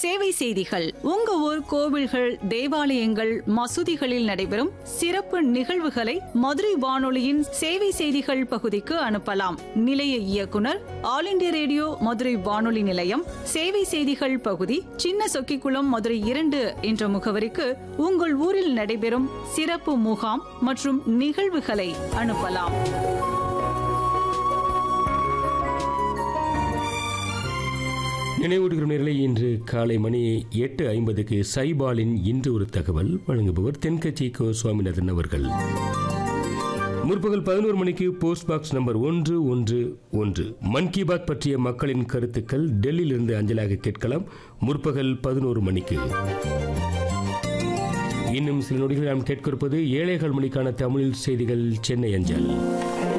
சேவை செய்திகள் உங்க ஊர் கோவில்கள் தேவாலயங்கள் மசூதிகளில் நடைபெறும் சிறப்பு நிகழ்வுகளை மதுரை வானொலியின் சேவை செய்திகள் பகுதிக்கு அனுப்பலாம் நிலைய இயக்குனர் ஆல் இண்டியா ரேடியோ மதுரை வானொலி நிலையம் சேவை செய்திகள் பகுதி சின்ன சொக்கிக்குளம் மதுரை இரண்டு என்ற முகவரிக்கு உங்கள் ஊரில் நடைபெறும் சிறப்பு முகாம் மற்றும் நிகழ்வுகளை அனுப்பலாம் நினைவூட்டுகிற நேரலை இன்று காலை மணி எட்டு ஐம்பதுக்கு சைபாலின் இன்று ஒரு தகவல் வழங்குபவர் தென்கட்சி கோ சுவாமிநாதன் அவர்கள் முற்பகல் பதினோரு மணிக்கு போஸ்ட் பாக்ஸ் நம்பர் ஒன்று ஒன்று ஒன்று மன் கி பாத் பற்றிய மக்களின் கருத்துக்கள் டெல்லியிலிருந்து அஞ்சலாக கேட்கலாம் முற்பகல் பதினோரு மணிக்கு இன்னும் சில நொடிகள் நாம் கேட்க இருப்பது ஏழைகள் மணிக்கான தமிழ் செய்திகள் சென்னை அஞ்சல்